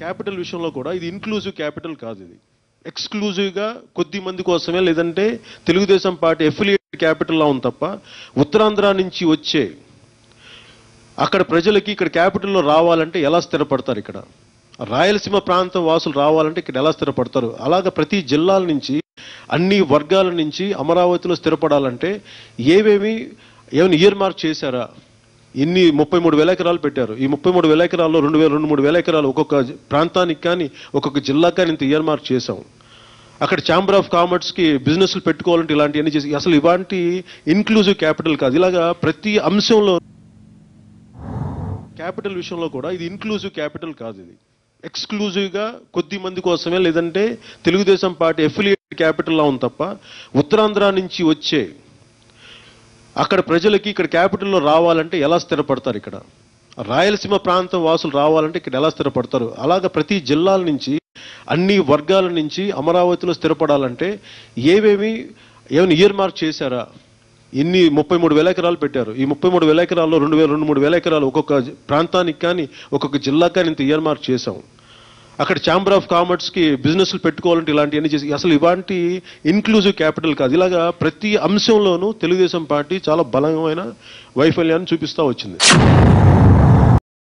capital విషయంలో కూడా ఇది ఇన్క్లూజివ్ క్యాపిటల్ కాదు ఇది ఎక్స్క్లూజివ్గా కొద్ది మంది కోసమే లేదంటే తెలుగుదేశం పార్టీ ఎఫిలియేట్ క్యాపిటల్లా ఉంది తప్ప ఉత్తరాంధ్ర నుంచి వచ్చే అక్కడ ప్రజలకి ఇక్కడ క్యాపిటల్లో రావాలంటే ఎలా స్థిరపడతారు ఇక్కడ రాయలసీమ ప్రాంతం వాసులు రావాలంటే ఇక్కడ ఎలా స్థిరపడతారు అలాగ ప్రతి జిల్లాల నుంచి అన్ని వర్గాల నుంచి అమరావతిలో స్థిరపడాలంటే ఏవేమి ఏమైనా ఇయర్ మార్క్ చేశారా ఇన్ని ముప్పై మూడు వేల ఎకరాలు పెట్టారు ఈ ముప్పై మూడు వేల ఎకరాల్లో రెండు వేల రెండు మూడు వేల ఎకరాలు ఒక్కొక్క ప్రాంతానికి కానీ ఒక్కొక్క జిల్లాకి కానీ ఇంత ఇయర్ మార్క్ చేశాం అక్కడ ఛాంబర్ ఆఫ్ కామర్స్కి బిజినెస్లు పెట్టుకోవాలంటే ఇలాంటివన్నీ చేసి అసలు ఇలాంటి ఇన్క్లూజివ్ క్యాపిటల్ కాదు ఇలాగా ప్రతి అంశంలో క్యాపిటల్ విషయంలో కూడా ఇది ఇన్క్లూజివ్ క్యాపిటల్ కాదు ఇది ఎక్స్క్లూజివ్గా కొద్ది మంది కోసమే లేదంటే తెలుగుదేశం పార్టీ ఎఫిలియేట్ క్యాపిటల్లా ఉంది తప్ప ఉత్తరాంధ్ర నుంచి వచ్చే అక్కడ ప్రజలకి ఇక్కడ క్యాపిటల్లో రావాలంటే ఎలా స్థిరపడతారు ఇక్కడ రాయలసీమ ప్రాంతం వాసులు రావాలంటే ఇక్కడ ఎలా స్థిరపడతారు అలాగ ప్రతి జిల్లాల నుంచి అన్ని వర్గాల నుంచి అమరావతిలో స్థిరపడాలంటే ఏవేమి ఏమైనా ఇయర్ మార్క్ చేశారా ఇన్ని ముప్పై మూడు వేల ఎకరాలు పెట్టారు ఈ ముప్పై మూడు వేల ఎకరాల్లో రెండు వేల రెండు మూడు వేల ఎకరాలు ఒక్కొక్క ప్రాంతానికి కానీ ఒక్కొక్క జిల్లాకి కానీ ఇంత ఇయర్ మార్క్ చేశాం అక్కడ ఛాంబర్ ఆఫ్ కామర్స్కి బిజినెస్లు పెట్టుకోవాలంటే ఇలాంటివన్నీ చేసి అసలు ఇలాంటి ఇన్క్లూజివ్ క్యాపిటల్ కాదు ఇలాగా ప్రతి అంశంలోనూ తెలుగుదేశం పార్టీ చాలా బలమైన వైఫల్యాన్ని చూపిస్తూ వచ్చింది